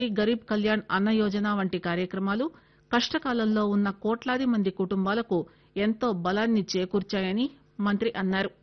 గరీబ్ కళ్యాణ్ అన్న యోజన వంటి కార్యక్రమాలు కష్టకాలంలో ఉన్న కోట్లాది మంది కుటుంబాలకు ఎంతో బలాన్ని చేకూర్చాయని మంత్రి అన్నారు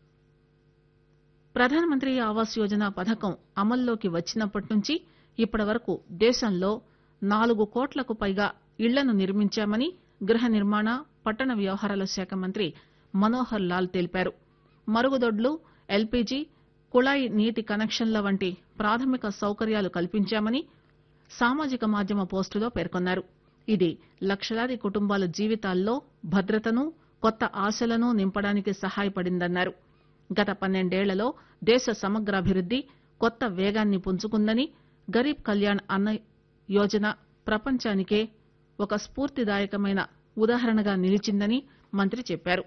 ప్రధానమంత్రి ఆవాస్ యోజన పథకం అమల్లోకి వచ్చినప్పటి నుంచి ఇప్పటి వరకు దేశంలో నాలుగు కోట్లకు పైగా ఇళ్లను నిర్మించామని గృహ నిర్మాణ పట్టణ వ్యవహారాల శాఖ మంత్రి మనోహర్ లాల్ తెలిపారు మరుగుదొడ్లు ఎల్పీజీ కుళాయి నీటి కనెక్షన్ల వంటి ప్రాథమిక సౌకర్యాలు కల్పించామని సామాజిక మాధ్యమ పోస్టులో పేర్కొన్నారు ఇది లక్షలాది కుటుంబాల జీవితాల్లో భద్రతను కొత్త ఆశలను నింపడానికి సహాయపడిందన్నారు గత పన్నెండేళ్లలో దేశ సమగ్రాభివృద్ది కొత్త వేగాన్ని పుంజుకుందని గరీబ్ కళ్యాణ్ అన్న యోజన ప్రపంచానికే ఒక స్ఫూర్తిదాయకమైన ఉదాహరణగా నిలిచిందని మంత్రి చెప్పారు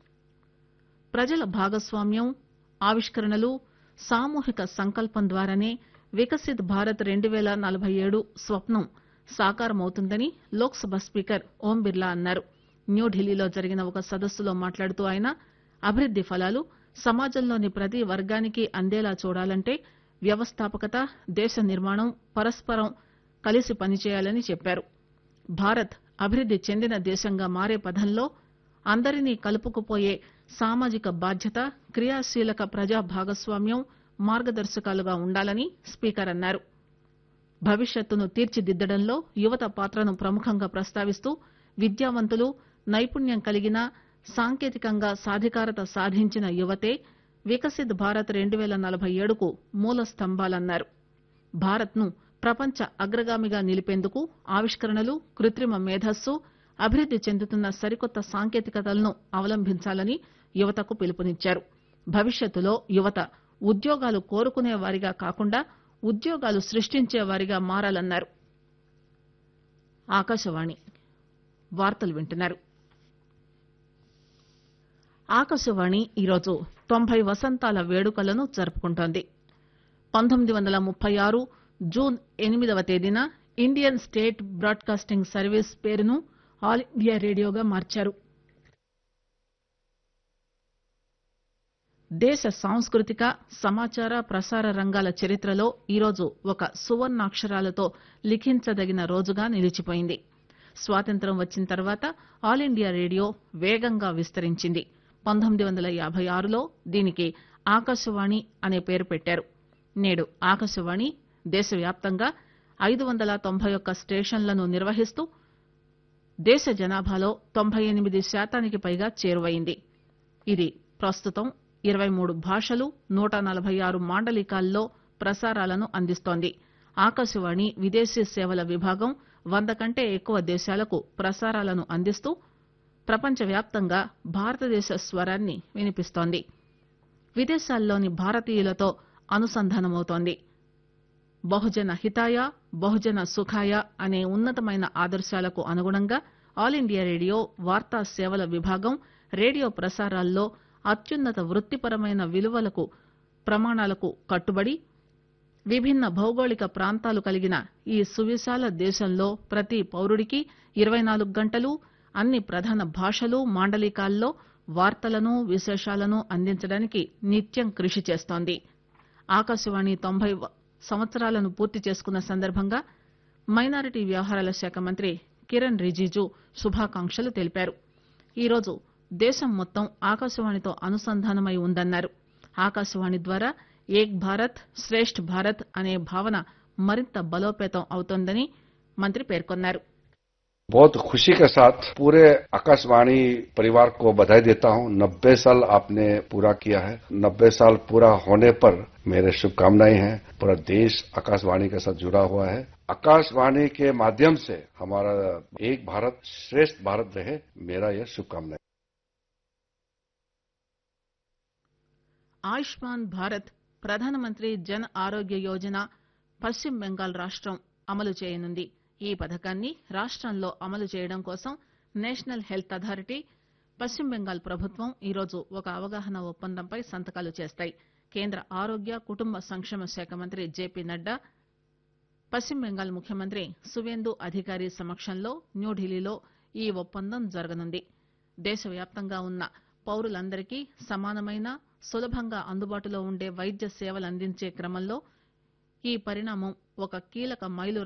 ప్రజల భాగస్వామ్యం ఆవిష్కరణలు సామూహిక సంకల్పం ద్వారానే వికసిత్ భారత్ రెండు పేల నలభై ఏడు స్వప్నం సాకారమవుతుందని లోక్ సభ స్పీకర్ ఓం బిర్లా అన్నారు న్యూఢిల్లీలో జరిగిన ఒక సదస్సులో మాట్లాడుతూ ఆయన అభివృద్ది ఫలాలు సమాజంలోని ప్రతి వర్గానికి అందేలా చూడాలంటే వ్యవస్థాపకత దేశ నిర్మాణం పరస్పరం కలిసి పనిచేయాలని చెప్పారు భారత్ అభివృద్ది చెందిన దేశంగా మారే పథంలో అందరినీ కలుపుకుపోయే సామాజిక బాధ్యత క్రియాశీలక ప్రజా భాగస్వామ్యం మార్గదర్శకాలుగా ఉండాలని స్పీకర్ అన్నారు భవిష్యత్తును తీర్చిదిద్దడంలో యువత పాత్రను ప్రముఖంగా ప్రస్తావిస్తూ విద్యావంతులు నైపుణ్యం కలిగిన సాంకేతికంగా సాధికారత సాధించిన యువతే వికసిత్ భారత్ రెండు పేల నలభై ఏడుకు మూల స్తంభాలన్నారు భారత్ ను ప్రపంచ అగ్రగామిగా నిలిపేందుకు ఆవిష్కరణలు కృత్రిమ మేధస్సు అభివృద్ది చెందుతున్న సరికొత్త సాంకేతికతలను అవలంబించాలని యువతకు పిలుపునిచ్చారు భవిష్యత్తులో యువత ఉద్యోగాలు కోరుకునే వారిగా కాకుండా ఉద్యోగాలు సృష్టించే వారిగా మారాలన్నారు ఆకాశవాణి వార్తలు వింటున్నారు ఆకాశవాణి ఈరోజు తొంభై వసంతాల వేడుకలను జరుపుకుంటోంది పంతొమ్మిది వందల ముప్పై ఆరు జూన్ ఎనిమిదవ తేదీన ఇండియన్ స్టేట్ బ్రాడ్కాస్టింగ్ సర్వీస్ పేరును ఆల్ ఇండియా రేడియోగా మార్చారు దేశ సాంస్కృతిక సమాచార ప్రసార రంగాల చరిత్రలో ఈరోజు ఒక సువర్ణాక్షరాలతో లిఖించదగిన రోజుగా నిలిచిపోయింది స్వాతంత్ర్యం వచ్చిన తర్వాత ఆల్ ఇండియా రేడియో వేగంగా విస్తరించింది పంతొమ్మిది వందల యాభై ఆరులో దీనికి ఆకాశవాణి అనే పేరు పెట్టారు నేడు ఆకాశవాణి దేశవ్యాప్తంగా ఐదు వందల తొంభై ఒక్క స్టేషన్లను నిర్వహిస్తూ దేశ జనాభాలో తొంభై ఎనిమిది శాతానికి పైగా చేరువైంది ఇది ప్రస్తుతం ఇరవై మూడు భాషలు నూట నలభై ఆరు మాండలికాల్లో ప్రసారాలను అందిస్తోంది ఆకాశవాణి విదేశీ సేవల విభాగం వంద కంటే ఎక్కువ దేశాలకు ప్రసారాలను అందిస్తూ ప్రపంచవ్యాప్తంగా భారతదేశ స్వరాన్ని వినిపిస్తోంది విదేశాల్లోని భారతీయులతో అనుసంధానమవుతోంది బహుజన హితాయ బహుజన సుఖాయ అనే ఉన్నతమైన ఆదర్శాలకు అనుగుణంగా ఆల్ ఇండియా రేడియో వార్తా సేవల విభాగం రేడియో ప్రసారాల్లో అత్యున్నత వృత్తిపరమైన విలువలకు ప్రమాణాలకు కట్టుబడి విభిన్న భౌగోళిక ప్రాంతాలు కలిగిన ఈ సువిశాల దేశంలో ప్రతి పౌరుడికి ఇరవై నాలుగు గంటలు అన్ని ప్రధాన భాషలు మాండలికాల్లో వార్తలను విశేషాలను అందించడానికి నిత్యం కృషి చేస్తోంది ఆకాశవాణి తొంభై సంవత్సరాలను పూర్తి చేసుకున్న సందర్భంగా మైనారిటీ వ్యవహారాల శాఖ మంత్రి కిరణ్ రిజిజు శుభాకాంక్షలు తెలిపారు ఈరోజు దేశం మొత్తం ఆకాశవాణితో అనుసంధానమై ఉందన్నారు ఆకాశవాణి ద్వారా ఏక్ భారత్ శ్రేష్ఠ్ భారత్ అనే భావన మరింత బలోపేతం అవుతోందని మంత్రి పేర్కొన్నారు बहुत खुशी के साथ पूरे आकाशवाणी परिवार को बधाई देता हूं नब्बे साल आपने पूरा किया है नब्बे साल पूरा होने पर मेरे शुभकामनाएं हैं पूरा देश आकाशवाणी के साथ जुड़ा हुआ है आकाशवाणी के माध्यम से हमारा एक भारत श्रेष्ठ भारत रहे मेरा यह शुभकामनाएं ఆయుష్మాన్ భారత్ ప్రధానమంత్రి జన్ ఆరోగ్య యోజన పశ్చిమ బెంగాల్ రాష్టం అమలు చేయనుంది ఈ పథకాన్ని రాష్టంలో అమలు చేయడం కోసం నేషనల్ హెల్త్ అథారిటీ పశ్చిమ బెంగాల్ ప్రభుత్వం ఈరోజు ఒక అవగాహన ఒప్పందంపై సంతకాలు చేస్తాయి కేంద్ర ఆరోగ్య కుటుంబ సంక్షేమ శాఖ మంత్రి జేపీ నడ్డా పశ్చిమ బెంగాల్ ముఖ్యమంత్రి సువేందు అధికారి సమక్షంలో న్యూఢిల్లీలో ఈ ఒప్పందం జరగనుంది దేశవ్యాప్తంగా ఉన్న పౌరులందరికీ సమానమైన సులభంగా అందుబాటులో ఉండే వైద్య సేవలు అందించే క్రమంలో ఈ పరిణామం ఒక కీలక మైలు